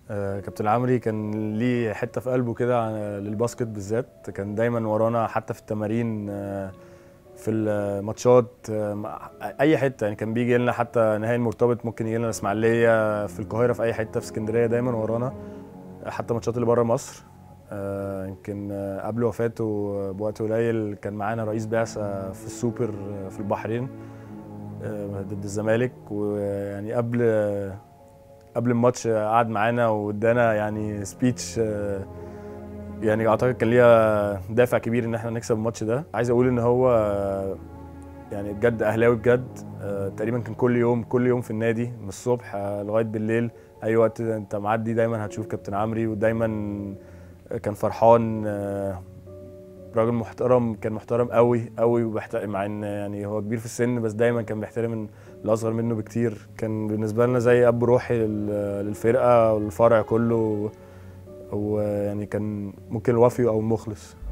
آه، كابتن عمري كان ليه حته في قلبه كده عن- للباسكت بالذات كان دايما ورانا حتى في التمارين آه، في الماتشات آه، مع- اي حته يعني كان بيجي لنا حتى نهائي المرتبط ممكن يجي لنا اسماعيليه في القاهره في اي حته في اسكندريه دايما ورانا حتى ماتشات اللي بره مصر آه، يمكن آه، قبل وفاته بوقت قليل كان معانا رئيس بعثه في السوبر آه، في البحرين آه، ضد الزمالك ويعني قبل قبل الماتش قعد معانا وادانا يعني سبيتش يعني اعتقد كان ليها دافع كبير ان احنا نكسب الماتش ده عايز اقول ان هو يعني بجد اهلاوي بجد آه، تقريبا كان كل يوم كل يوم في النادي من الصبح آه، لغايه بالليل اي وقت انت معدي دايما هتشوف كابتن عمري ودايما كان فرحان آه، راجل محترم كان محترم قوي قوي وبيحترم مع ان يعني هو كبير في السن بس دايما كان بيحترم الاصغر منه بكتير كان بالنسبه لنا زي اب روحي لل- للفرقه والفرع كله ويعني كان ممكن الوفي او المخلص